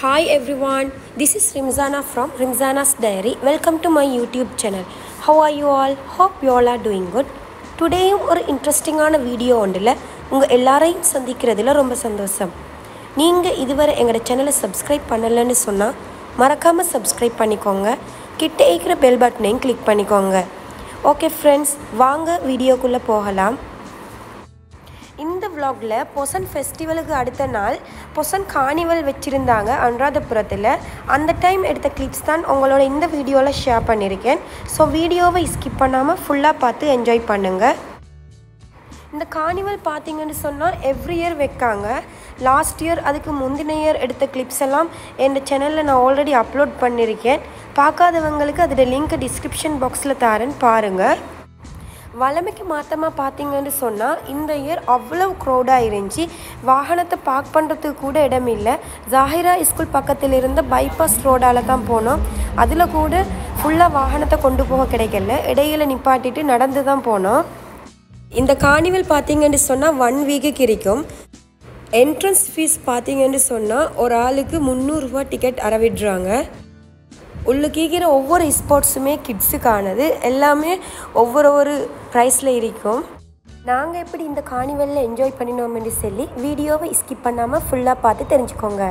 Hi everyone, this is Rimzana from Rimzana's Diary. Welcome to my YouTube channel. How are you all? Hope you all are doing good. டுடேயும் ஒரு இன்ட்ரெஸ்டிங்கான video ஒன்றில் உங்கள் எல்லாரையும் சந்திக்கிறதுல ரொம்ப சந்தோஷம் நீங்கள் இதுவரை எங்களோட சேனலை சப்ஸ்கிரைப் பண்ணலைன்னு சொன்னால் மறக்காமல் சப்ஸ்கிரைப் பண்ணிக்கோங்க கிட்ட இருக்கிற பெல் பட்டனையும் கிளிக் பண்ணிக்கோங்க ஓகே ஃப்ரெண்ட்ஸ் வாங்க வீடியோக்குள்ளே போகலாம் இந்த vlogல பொசன் ஃபெஸ்டிவலுக்கு அடுத்த நாள் பொசன் கார்னிவல் வச்சுருந்தாங்க அனுராதபுரத்தில் அந்த டைம் எடுத்த கிளிப்ஸ் தான் உங்களோட இந்த வீடியோவில் ஷேர் பண்ணியிருக்கேன் ஸோ வீடியோவை ஸ்கிப் பண்ணாமல் ஃபுல்லாக பார்த்து என்ஜாய் பண்ணுங்கள் இந்த கார்னிவல் பார்த்தீங்கன்னு சொன்னால் எவ்ரி இயர் வைக்காங்க லாஸ்ட் இயர் அதுக்கு முந்தின இயர் எடுத்த கிளிப்ஸ் எல்லாம் என் சேனலில் நான் ஆல்ரெடி அப்லோட் பண்ணியிருக்கேன் பார்க்காதவங்களுக்கு அதோட லிங்க் டிஸ்கிரிப்ஷன் பாக்ஸில் தரேன் பாருங்கள் வளமைக்கு மாற்றமாக பார்த்தீங்கன்னு சொன்னால் இந்த இயர் அவ்வளோ க்ரௌடாக இருந்துச்சு வாகனத்தை பார்க் பண்ணுறதுக்கு கூட இடம் இல்லை ஜாகிரா ஸ்கூல் பக்கத்தில் இருந்த பைபாஸ் ரோடால் தான் போனோம் அதில் கூட ஃபுல்லாக வாகனத்தை கொண்டு போக கிடைக்கல இடையில நிப்பாட்டிட்டு நடந்து தான் போனோம் இந்த கார்னிவல் பார்த்தீங்கன்னு சொன்னால் ஒன் வீக்குக்கு இருக்கும் என்ட்ரன்ஸ் ஃபீஸ் பார்த்தீங்கன்னு சொன்னால் ஒரு ஆளுக்கு முந்நூறுரூவா டிக்கெட் அறவிடுறாங்க உள்ளுக்கீக்கிற ஒவ்வொரு ஸ்போர்ட்ஸுமே கிட்ஸுக்கானது எல்லாமே ஒவ்வொரு ஒரு ப்ரைஸில் இருக்கும் நாங்கள் எப்படி இந்த கார்னிவலில் என்ஜாய் பண்ணினோம்னு சொல்லி வீடியோவை ஸ்கிப் பண்ணாமல் ஃபுல்லாக பார்த்து தெரிஞ்சுக்கோங்க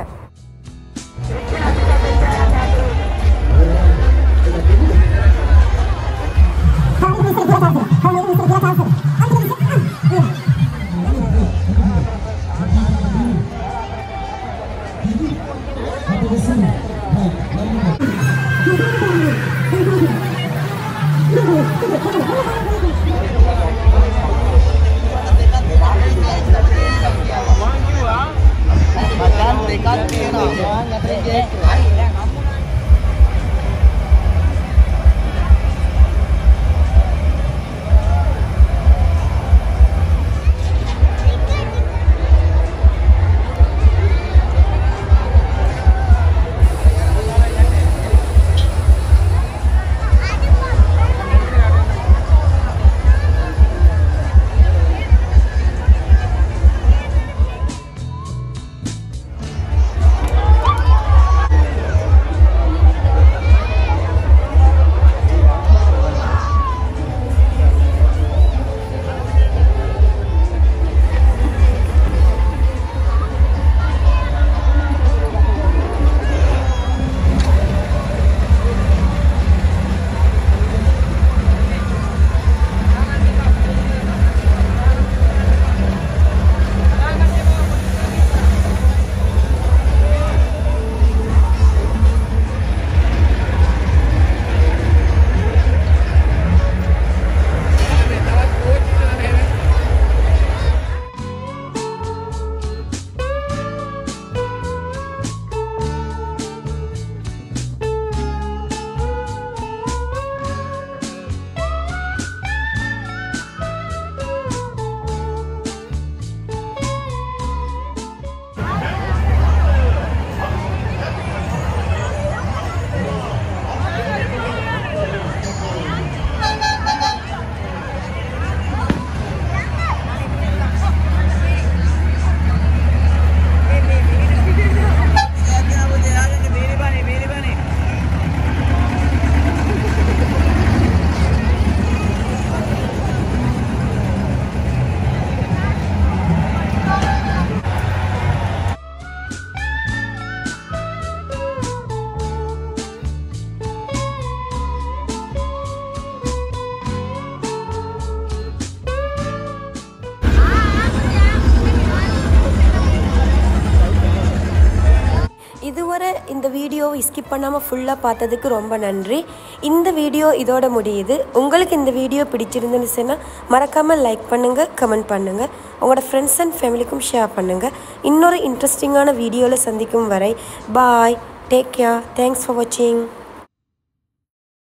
இதுவரை இந்த வீடியோவை ஸ்கிப் பண்ணாமல் ஃபுல்லாக பார்த்ததுக்கு ரொம்ப நன்றி இந்த வீடியோ இதோட முடியுது உங்களுக்கு இந்த வீடியோ பிடிச்சிருந்துன்னு சொன்னால் மறக்காமல் லைக் பண்ணுங்கள் கமெண்ட் பண்ணுங்கள் உங்களோட ஃப்ரெண்ட்ஸ் அண்ட் ஃபேமிலிக்கும் ஷேர் பண்ணுங்கள் இன்னொரு இன்ட்ரெஸ்டிங்கான வீடியோவில் சந்திக்கும் வரை bye take care thanks for வாட்சிங்